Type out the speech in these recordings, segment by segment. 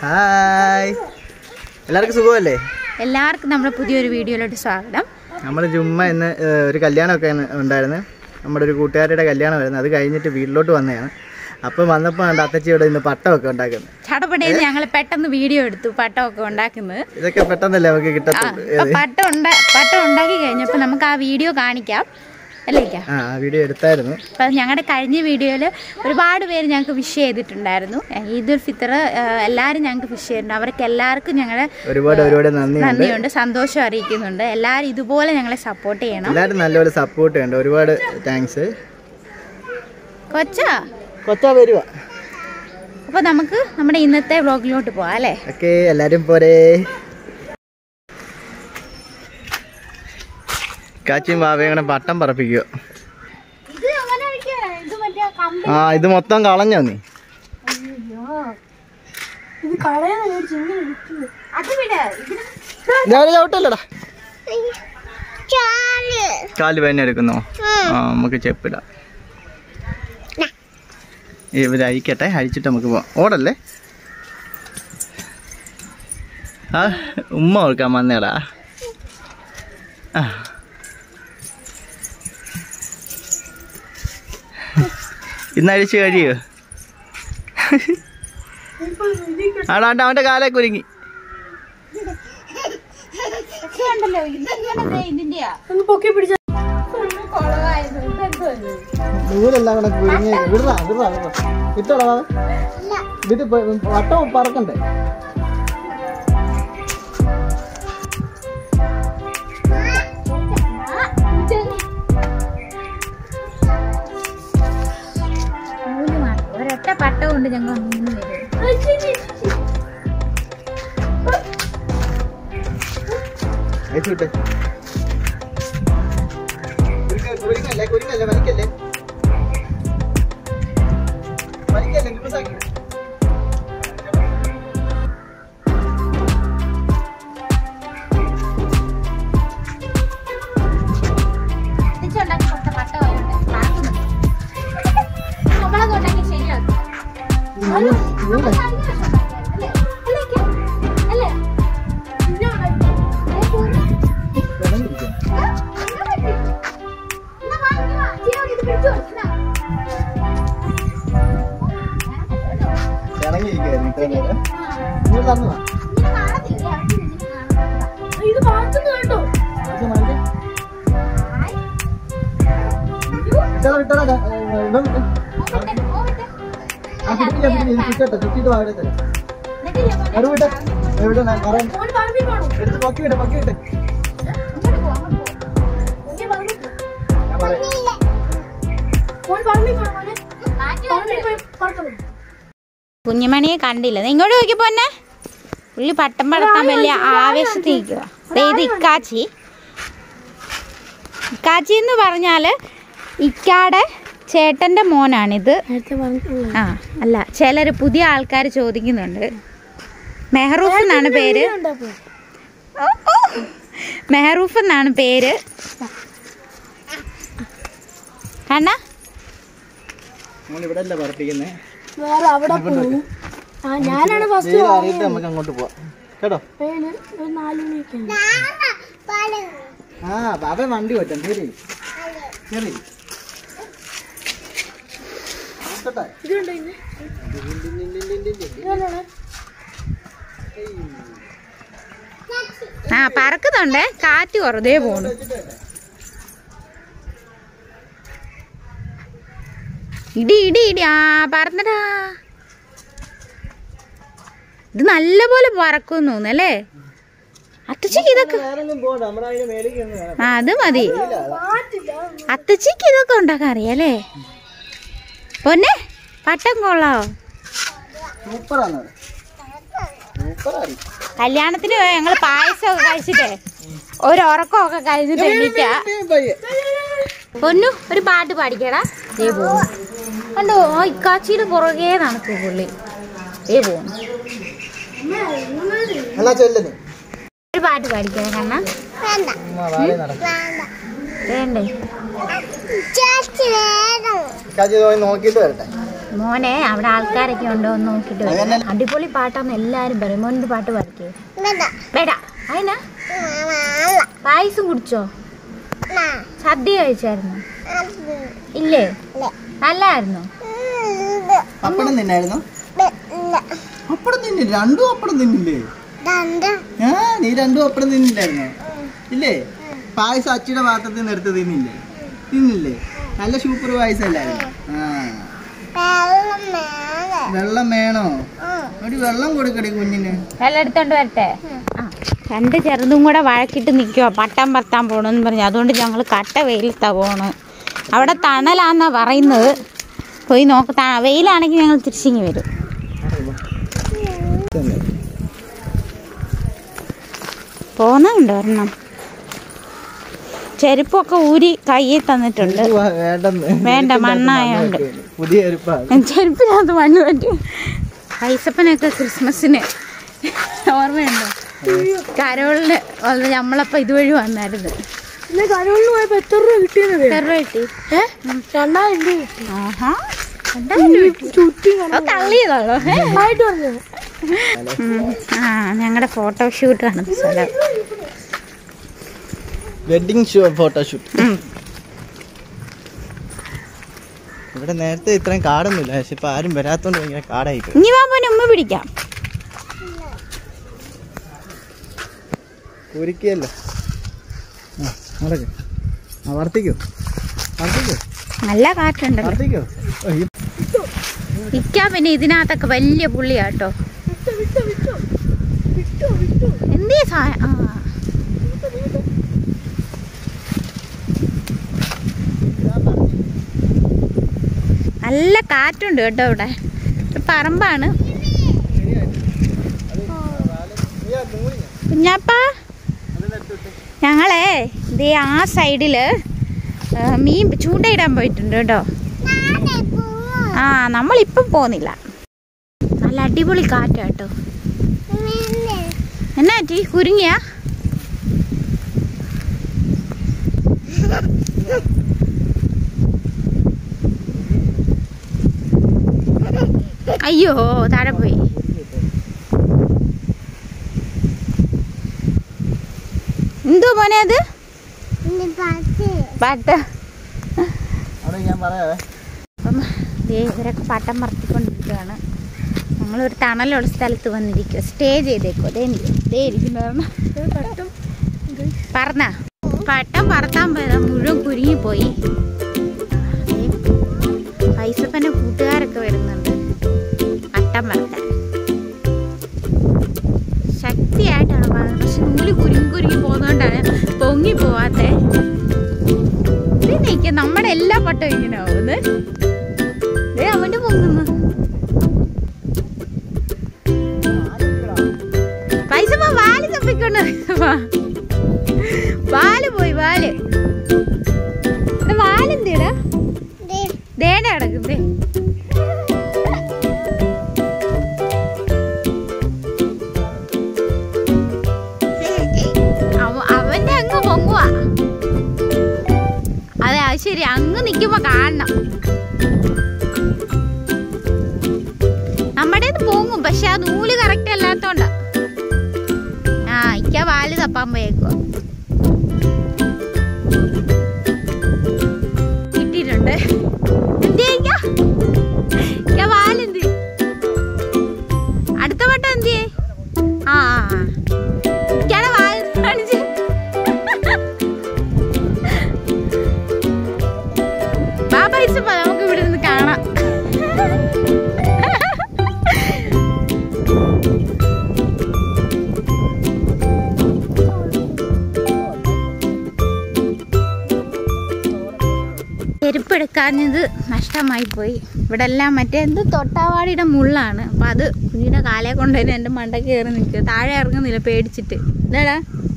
Hi എല്ലാവർക്കും സുഖമല്ലേ എല്ലാവർക്കും നമ്മുടെ പുതിയൊരു വീഡിയോയിലോട്ട് സ്വാഗതം നമ്മൾ ചുമ്മാ ഇന്ന് ഏഹ്, ഒരു കല്യാണമൊക്കെ ഇന്ന് ഉണ്ടായിരുന്നു നമ്മുടെ ഒരു കൂട്ടുകാരുടെ കല്യാണമായിരുന്നു അത് കഴിഞ്ഞിട്ട് വീട്ടിലോട്ട് വന്നതാണ് അപ്പം വന്നപ്പോൾ കണ്ട അത്തച്ചി ഇവിടെ ഇന്ന് പട്ടമൊക്കെ ഉണ്ടാക്കുന്നത് ചടപടയിൽ ഞങ്ങൾ പെട്ടെന്ന് വീഡിയോ എടുത്തു പട്ടമൊക്കെ ഉണ്ടാക്കുന്നത് ഇതൊക്കെ പെട്ടെന്നല്ലേ നമുക്ക് ആ കിട്ടത്തുള്ളൂ അപ്പൊ പട്ടം ഉണ്ടാ പട്ടം ഉണ്ടാക്കി കഴിഞ്ഞപ്പോൾ നമുക്ക് ആ വീഡിയോ കാണിക്കാം അല്ലേ ഇക്ക? ആ ആ വീഡിയോ എടുത്തായിരുന്നു അപ്പം ഞങ്ങളുടെ കഴിഞ്ഞ വീഡിയോയിൽ ഒരുപാട് പേര് ഞങ്ങൾക്ക് വിഷ് ചെയ്തിട്ടുണ്ടായിരുന്നു ഈദുൽ ഫിത്തർ എല്ലാവരും ഞങ്ങൾക്ക് വിഷ് ചെയ്തിട്ടുണ്ട് അവർക്ക് എല്ലാവർക്കും ഞങ്ങളുടെ ഒരുപാട് ഒരുപാട് നന്ദിയുണ്ട് നന്ദിയുണ്ട് സന്തോഷം അറിയിക്കുന്നുണ്ട് എല്ലാവരും ഇതുപോലെ ഞങ്ങളെ സപ്പോർട്ട് ചെയ്യണം എല്ലാവരും നല്ലപോലെ സപ്പോർട്ട് ചെയ്യുന്നുണ്ട് ഒരുപാട് താങ്ക്സ് കൊച്ചാ കൊച്ചാ വരുക അപ്പോൾ നമുക്ക് നമ്മുടെ ഇന്നത്തെ വ്ളോഗിലോട്ട് പോവാം അല്ലേ ഓക്കെ എല്ലാവരും പോരേ കാച്ചിയും ബാബയും കൂടെ പട്ടം പറപ്പിക്കുക ആ ഇത് മൊത്തം കളഞ്ഞോ നീ ഞാൻ ചവിട്ടല്ലടാ കാല് വേന എടുക്കുന്നോ ആ നമുക്ക് ചെപ്പിടാം ഇവര് അഴിക്കട്ടെ അഴിച്ചിട്ട് നമുക്ക് പോവാം ഓടല്ലേ ആ ഉമ്മ കൊടുക്കാൻ വന്നേടാ ആ. ഇന്ന് അഴിച്ച് കഴിയോ ആടാണ്ട് അവന്റെ കാലെ കുരുങ്ങി നൂലെല്ലാം കൂടെ കുരുങ്ങി വിടറാ വിടറാ വിടറാ ഇട്ടോടാ ഇത് വട്ടം പറക്കണ്ടേ ഒരൊറ്റ പട്ട കൊണ്ട് ഞങ്ങൾ ഒന്നും വരും അയച്ചു വിട്ടെ കുരുങ്ങല്ലേ കുരുങ്ങല്ലേ വലിക്കല്ലേ വലിക്കല്ലേ ലൂസാക്കി ഉണ്ടാക്കി കൊടുത്ത പട്ട പോലുണ്ട് പറക്കുന്നു നമ്മളത് ഉണ്ടാക്കി ശരിയാക്കും ഇറങ്ങിയിരിക്കുവായിരുന്നു ഇത്ര നേരം നിങ്ങൾ തന്നതാ ഇത് മാറ്റുന്നു കേട്ടോ ഇത് മതി. വിട്ടോടാ, വിട്ടോടാ, ദാ, ഏ, ഇവൻ വിട്ട്. ആ, പിടിക്കില്ല, പിടിക്കില്ല, ഇത് ചുറ്റട്ടെ, ചുറ്റിയിട്ട് വാ, ഇവിടെ തരാം. അവിടെ വിട്ടെ. എവിടെ ഞാൻ പറയാം. എടുത്ത് പൊക്കി വിട്ടെ, പൊക്കി വിട്ടെ. ഞാൻ പറയാം. കുഞ്ഞുമണിയെ കണ്ടില്ല ദേ ഇങ്ങോട്ട് നോക്കി പോന്നെ പുള്ളി പട്ടം പടത്താൻ വലിയ ആവേശത്തിൽ നിൽക്കുക ഇത് ഇക്കാച്ചി ഇക്കാച്ചി എന്ന് പറഞ്ഞാല് ഇക്കാടെ ചേട്ടന്റെ മോനാണിത് ആ അല്ല ചിലര് പുതിയ ആൾക്കാർ ചോദിക്കുന്നുണ്ട് മെഹറൂഫ് എന്നാണ് പേര് ഓ, ഓ. മെഹറൂഫ് എന്നാണ് പേര് കണ്ണ മോൻ ഇവിടെ അല്ല പറപ്പിക്കുന്നേ വേറെ അവിടെ പോകും ആ ഞാനാണ് ഫസ്റ്റ് വെയിൽ അറിയിട്ട് നമുക്ക് അങ്ങോട്ട് പോവാം കേട്ടോ ഒരു നാല് മണിയൊക്കെ ആ ബാബ വണ്ടി പറ്റും ശരി ശരി നോക്കട്ടെ. ഇതുണ്ടോ ഇന്ന് ഇതെന്താണ്? ആ പറക്കുന്നുണ്ടേ കാറ്റ് വെറുതെ പോണു ഇടി ഇടി ഇടി ആ പറന്നടാ ഇത് നല്ലപോലെ പറക്കും തോന്നല്ലേ അത്തച്ചിക്ക് ഇതൊക്കെ വേറൊന്നും പോകണ്ട നമ്മുടെ അതിന് മേലേക്ക് ഒന്ന് വേണം ആ അത് മതി അത്തച്ചിക്ക് ഇതൊക്കെ ഉണ്ടാക്കാൻ അറിയാലേ പൊന്നെ പട്ടം കൊള്ളാവോ സൂപ്പറാണ് സൂപ്പറായി കല്യാണത്തിന് ഞങ്ങൾ പായസമൊക്കെ കഴിച്ചിട്ടേ ഒരു ഉറക്കമൊക്കെ കഴിഞ്ഞിട്ട് എണീറ്റാ പയ്യെ പൊന്നു ഒരു പാട്ട് പാടിക്കടാ ദേ പോകുന്നു കണ്ടോ ആ ഇക്കാച്ചിയുടെ പുറകെ നടക്കും പുള്ളി ദേ പോകുന്നു എന്നാ ചെല്ലുന്നു ഒരു പാട്ട് പാടിക്കടാ കണ്ണ വാഴ നടക്കും വേണ്ടേ കാച്ചി പോയി നോക്കിയിട്ട് വരട്ടെ മോനെ അവിടെ ആൾക്കാരൊക്കെ ഉണ്ടോ എന്ന് നോക്കിട്ട് വരാം. അതന്നെ. അടിപൊളി പാട്ടാന്ന് എല്ലാരും പറയും മോൻ്റെ പാട്ട് പഠിക്കേ വേണ്ട അതിനാ പായസം കുടിച്ചോ സദ്യ കഴിച്ചായിരുന്നു ഇല്ലേ നല്ലായിരുന്നു അപ്പടം തിന്നായിരുന്നു അപ്പടം തിന്നില്ല രണ്ടും അപ്പടം തിന്നില്ലേ ആ നീ രണ്ടും അപ്പടം തിന്നില്ലായിരുന്നോ ഇല്ലേ പായസം അച്ചിയുടെ പാത്രത്തിൽ നിന്ന് എടുത്ത് തിന്നില്ലേ തിന്നില്ലേ നല്ല സൂപ്പർ പായസം അല്ലായിരുന്നു ആ വെള്ളം വേണോ ഒരു വെള്ളം കൊടുക്കടി കുഞ്ഞിന് വെള്ളം എടുത്തോണ്ട് വരട്ടെ ആ രണ്ട് ചെറുതും കൂടെ വഴക്കിട്ട് നിൽക്കുക പട്ടം പറത്താൻ പോണെന്ന് പറഞ്ഞു അതുകൊണ്ട് ഞങ്ങൾ കട്ട വെയിലത്താ പോണ് അവിടെ തണലാന്നാ പറയുന്നത് പോയി നോക്ക ത- വെയിലാണെങ്കിൽ ഞങ്ങൾ തിരിച്ചിങ്ങി വരും പോന്നുണ്ട് ഒരെണ്ണം ചെരുപ്പൊക്കെ ഊരി കയ്യിൽ തന്നിട്ടുണ്ട് ഉവ്വ, വേണ്ടെന്ന് വേണ്ട, മണ്ണായോണ്ട്. പുതിയ ചെരുപ്പാണ് ചെരുപ്പിനകത്ത് മണ്ണ് പറ്റും ഐസപ്പനൊക്കെ ക്രിസ്മസിന് ഓർമ്മയുണ്ടോ കരോളിന് വന്ന് നമ്മളപ്പോ ഇതുവഴി വന്നായിരുന്നു പിന്നെ കരോളിന് പോയപ്പോ എത്ര രൂപ കിട്ടിയെന്നത് എത്ര രൂപ കിട്ടി ഏ രണ്ടായിരം രൂപ കിട്ടി ആഹാ രണ്ടായിരം രൂപ കിട്ടി. ചുറ്റി അത് തള്ളിയതാണോ ഏ? ആയിട്ട് പറഞ്ഞത് ഉം. ആ ഞങ്ങളുടെ ഫോട്ടോഷൂട്ട് നടന്ന സ്ഥലം വെഡിങ് ഷോ ഫോട്ടോഷൂട്ട് ഉം. ഇവിടെ നേരത്തെ ഇത്രയും കാടൊന്നുമില്ല പക്ഷെ ഇപ്പൊ ആരും വരാത്തോണ്ട് ഭയങ്കര കാടായി പോയി. ഇനി വാ പോനെ ഉമ്മ പിടിക്കാം കുരുക്കിയല്ലോ ആ നടക്ക് ആ വർത്തിക്കോ വർത്തിക്കോ നല്ല കാറ്റുണ്ടല്ലോ വർത്തിക്കോ ഇക്കാൻ പിന്നെ ഇതിനകത്തൊക്കെ വലിയ പുള്ളിയാട്ടോ വിട്ടോ വിട്ടോ വിട്ടോ വിട്ടോ വിട്ടോ എന്തേ സാ ആ നല്ല കാറ്റുണ്ട് കേട്ടോ ഇവിടെ ഒരു പറമ്പാണ് കുഞ്ഞാപ്പാ ഞങ്ങളെ ദേ ആ സൈഡില് ആ, മീൻ ചൂണ്ടയിടാൻ പോയിട്ടുണ്ട് കേട്ടോ ആ നമ്മളിപ്പം പോകുന്നില്ല നല്ല അടിപൊളി കാറ്റാ കേട്ടോ എന്നാ ചേച്ചി കുരുങ്ങിയാ അയ്യോ താഴെ പോയി എന്തോ മോനെ അത് പാട്ട് അവിടെ ഞാൻ പറയാവേ അപ്പം ദേ ഇവരൊക്കെ പട്ടം പറത്തിക്കൊണ്ടിരിക്കുകയാണ് നമ്മളൊരു തണലുള്ള സ്ഥലത്ത് വന്നിരിക്കുക സ്റ്റേ ചെയ്തേക്കോ ദേ ഇരിക്കും. ദേ ഇരിക്കുന്നു പറഞ്ഞ പട്ടും പറഞ്ഞ പട്ടം പറത്താൻ പോയതാ മുഴുവൻ കുരുങ്ങിപ്പോയി പൈസപ്പൻ്റെ കൂട്ടുകാരൊക്കെ വരുന്നുണ്ട് പട്ടം പറത്താൻ ശക്തിയായിട്ടാണ് പറയുന്നത് പക്ഷെ നൂല് കുരുങ്ങി കുരുങ്ങി പോകുന്നതുകൊണ്ടാണ് പൊങ്ങി പോവാത്തെ ഇത് നിൽക്കുക നമ്മുടെ എല്ലാ പട്ടവും ഇങ്ങനെ ആവുന്നത് ദേ അവന്റെ പൊങ്ങുന്നു പൈസ വാല് തപ്പിക്കൊണ്ട് പൈസ വാല് പോയി വാല് ഇത് വാലെന്തേടാ ദേടെ കിടക്കുന്നേ അവ- അവന്റെ അങ്ങ് പൊങ്ങുവാ അതെ അത് ശരി അങ്ങ് നിക്കുമ്പോ കാണണം നമ്മുടെ പൊങ്ങും പക്ഷെ ആ നൂല് കറക്റ്റ് അല്ലാത്തോണ്ടാ ആ ഇക്ക വാല് തപ്പാൻ പോയേക്കുവാ കിട്ടിയിട്ടുണ്ട് എന്ത് ചെയ്യിക്ക? ഇക്ക വാലെന്ത് അടുത്ത വട്ടം എന്ത് ചെയ്യേ ആ ആ ആ. ഇക്കടെ വാല് കാണിച്ച് വാ പൈസ പോ, നമുക്ക് ഇവിടെ നിന്ന് കാണാം ചെരുപ്പ് എടുക്കാഞ്ഞത് നഷ്ടമായി പോയി ഇവിടെ എല്ലാം മറ്റേ എന്ത് തൊട്ടാവാടിയുടെ മുള്ളാണ് അപ്പൊ അത് കുഞ്ഞിന്റെ കാലെ കൊണ്ടുവരുന്ന എൻ്റെ മണ്ട കയറി നിൽക്കുക താഴെ ഇറങ്ങുന്നില്ല പേടിച്ചിട്ട് ഇതാടാ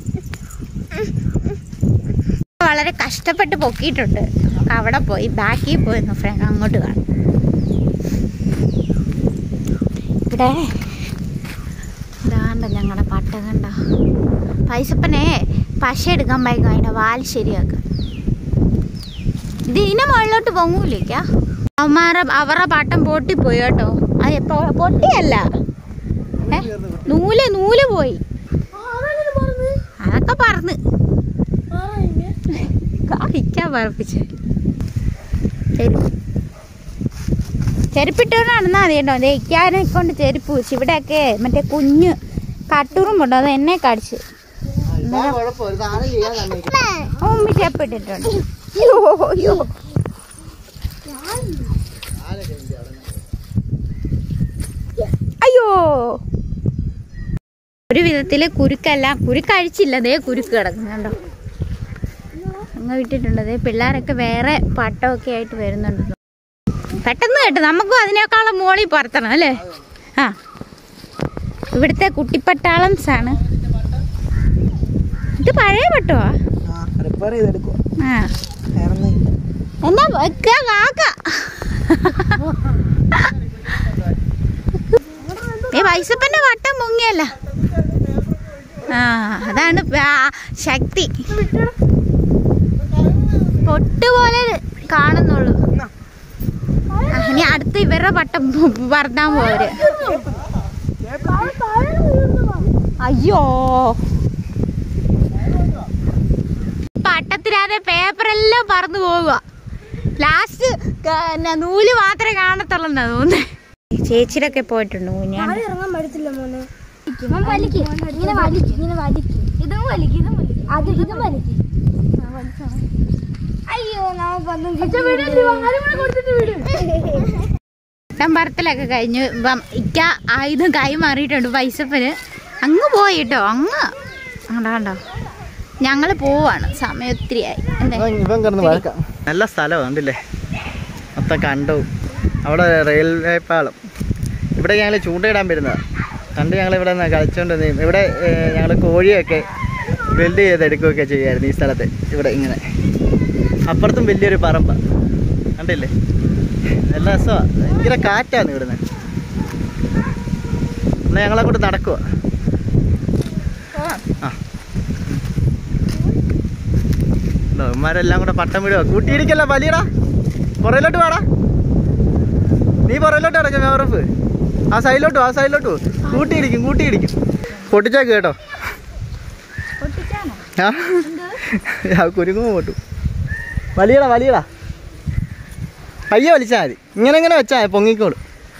വളരെ കഷ്ടപ്പെട്ട് പൊക്കിയിട്ടുണ്ട് നമുക്ക് അവിടെ പോയി ബാക്കിൽ പോയി ഫ്രണ്ട് അങ്ങോട്ട് കാണാം ഇവിടെ ഇതാണ്ട ഞങ്ങളുടെ പട്ട കണ്ട പൈസപ്പനെ പശ എടുക്കാൻ പോയിക്കോ അതിൻ്റെ വാല് ശരിയാക്കുക ഇത് ഇതിനെ മുകളിലോട്ട് പൊങ്ങൂലേക്കാ അവന്മാരെ അവരുടെ പട്ടം പൊട്ടിപ്പോയി കേട്ടോ അത് പൊ- പൊട്ടിയല്ല ഏ? നൂല് നൂല് പോയി അതൊക്കെ പറന്ന് കാണിക്കാൻ പറപ്പിച്ച് ചെരുപ്പിട്ടോണ്ട് നടന്നാ മതി കേട്ടോ ദഹിക്കാനെ കൊണ്ട് ചെരുപ്പ് വെച്ച് ഇവിടെയൊക്കെ മറ്റേ കുഞ്ഞ് കട്ടുറുമ്പുണ്ടോ അത് എന്നെ കടിച്ച് ഇതാ കുഴപ്പം ഒരു സാധനം ചെയ്യാൻ തന്നെ ഉമ്മി ചെപ്പിട്ടിട്ടുണ്ട് അയ്യോ അയ്യോ അയ്യോ ഒരു വിധത്തില് കുരുക്കെല്ലാം കുരുക്കഴിച്ചില്ല ദേ കുരുക്ക് കിടക്കുന്നുണ്ടോ അങ്ങ് വിട്ടിട്ടുണ്ട് ദേ പിള്ളേരൊക്കെ വേറെ പട്ടമൊക്കെ ആയിട്ട് വരുന്നുണ്ട് പെട്ടെന്ന് കേട്ട് നമുക്കും അതിനേക്കാളും മോളിൽ പറത്തണം അല്ലേ ആ ഇവിടുത്തെ കുട്ടിപ്പട്ടാളംസ് ആണ് ഇത് പഴയ പട്ടമാ റിപ്പയർ ചെയ്തെടുക്കുക ആ വേറെ ഒന്നുമില്ല എന്നാ വെക്ക കാക്ക ഏ വൈസപ്പന്റെ വട്ടം മുങ്ങിയല്ല ആ അതാണ് ആ ശക്തി പൊട്ടുപോലെ കാണുന്നുള്ളൂ ആ, ഇനി അടുത്ത് ഇവരുടെ പട്ടം പറത്താൻ പോര് അയ്യോ പട്ടത്തിലാതെ പേപ്പറെല്ലാം പറന്നു പോവുക ലാസ്റ്റ് നൂല് മാത്രമേ കാണത്തുള്ളെന്നാ തോന്നുന്നത് ചേച്ചിയിലൊക്കെ പോയിട്ടുണ്ട് ഞാൻ ഇറങ്ങാൻ പറ്റത്തില്ല മോനെ ഇവൻ വലിക്ക് ഇങ്ങനെ വലിക്ക് ഇങ്ങനെ വലിക്ക് ഇതും വലിക്ക് ഇതും വലിക്ക് അത് ഇതും വലിക്ക് അയ്യോ നാ പന്തും പട്ടം പറത്തലൊക്കെ കഴിഞ്ഞു ഇപ്പം ഇക്ക ആയുധം കൈ മാറിയിട്ടുണ്ട് പൈസപ്പന് അങ്ങ് പോയി കേട്ടോ അങ്ങ് കണ്ടോ കണ്ടോ ഞങ്ങള് പോവാണ് സമയം ഒത്തിരിയായി അല്ലേ ഇവൻ കിടന്ന് വഴക്കാം നല്ല സ്ഥലമാണ് കണ്ടില്ലേ മൊത്തം കണ്ടവും അവിടെ റെയിൽവേ പാളം ഇവിടെ ഞങ്ങൾ ചൂണ്ടയിടാൻ വരുന്നതാണ് കണ്ട് ഞങ്ങൾ ഇവിടെ നിന്ന് കളിച്ചുകൊണ്ട് നിന്ന് ഇവിടെ ഞങ്ങൾ കോഴിയൊക്കെ വെൽഡ് ചെയ്തെടുക്കുകയൊക്കെ ചെയ്യുമായിരുന്നു ഈ സ്ഥലത്ത് ഇവിടെ ഇങ്ങനെ അപ്പുറത്തും വലിയൊരു പറമ്പ കണ്ടില്ലേ നല്ല രസമാണ് ഭയങ്കര കാറ്റാണ് ഇവിടുന്ന് എന്നാൽ ഞങ്ങളങ്ങോട്ട് നടക്കുക ആ ഇവന്മാരെല്ലാം കൂടെ പട്ടം വിടുക കൂട്ടിയിടിക്കല്ല വലിയടാ പുറയിലോട്ട് വാടാ നീ പുറയിലോട്ട് കിടക്കും ഉറപ്പ് ആ സൈഡിലോട്ട് ആ സൈഡിലോട്ട് പോ. കൂട്ടിയിടിക്കും കൂട്ടിയിടിക്കും പൊട്ടിച്ചേക്ക് കേട്ടോ ആ ആ കുരുങ്ങുമ്പോ പൊട്ടു വലിയടാ വലിയടാ പയ്യെ വലിച്ചാൽ മതി ഇങ്ങനെ ഇങ്ങനെ വെച്ചാൽ മതി പൊങ്ങിക്കോളും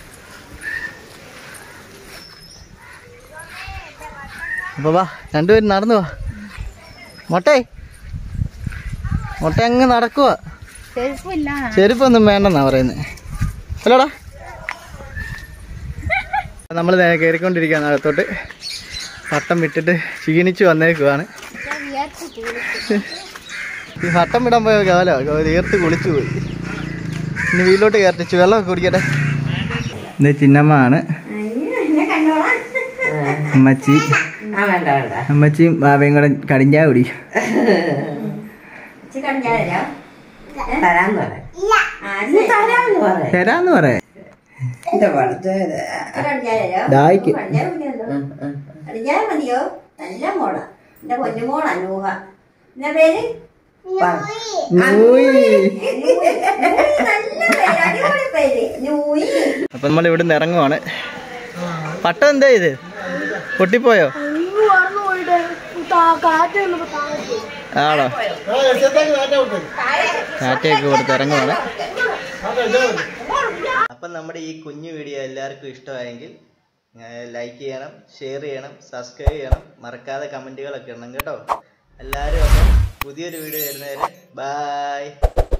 അപ്പൊ വാ രണ്ടുപേരും നടന്നു വാ മൊട്ടേ മൊട്ട അങ്ങ് നടക്കുക ചെരുപ്പില്ല ചെരുപ്പൊന്നും വേണ്ടെന്നാ പറയുന്നത് അല്ലോടാ നമ്മൾ കയറിക്കൊണ്ടിരിക്കുകയാണ് അകത്തോട്ട് പട്ടം വിട്ടിട്ട് ക്ഷീണിച്ച് വന്നേക്കുവാണ് ഈ പട്ടം വിടാൻ പോയ കാലോ തീർത്ത് കുളിച്ചു പോയി ഇനി വീട്ടിലോട്ട് കയറിച്ചു വെള്ളമൊക്കെ കുടിക്കട്ടെ ഇത് ചിന്നമ്മ ആണ് അമ്മച്ചി അമ്മച്ചിയും ബാബയും കൂടെ കടിഞ്ഞാ കുടി തരാന്ന് പറയാം തരാന്ന് പറയാം തരാന്ന് പറയാ എന്റെ പഠിച്ചത് ദാഹിക്ക് അടിഞ്ഞാൽ മതിയോ നല്ല മോളാ എന്റെ പൊന്നുമോളാ നൂഹ എന്റെ പേര് നൂയി. നല്ല പേര് അടിപൊളി പേര് നൂയി അപ്പൊ നമ്മൾ ഇവിടെ നിന്ന് ഇറങ്ങുവാണ് പട്ടം എന്താ ഇത് പൊട്ടിപ്പോയോ കാറ്റ് വന്നപ്പോ താഴെ ആണോ കാറ്റയൊക്കെ കൊടുത്ത് ഇറങ്ങുവാണ് അപ്പം നമ്മുടെ ഈ കുഞ്ഞു വീഡിയോ എല്ലാവർക്കും ഇഷ്ടമായെങ്കിൽ ലൈക്ക് ചെയ്യണം ഷെയർ ചെയ്യണം സബ്സ്ക്രൈബ് ചെയ്യണം മറക്കാതെ കമൻറ്റുകളൊക്കെ ഇടണം കേട്ടോ എല്ലാവരും അപ്പം പുതിയൊരു വീഡിയോ വരുന്നവരെ ബായ്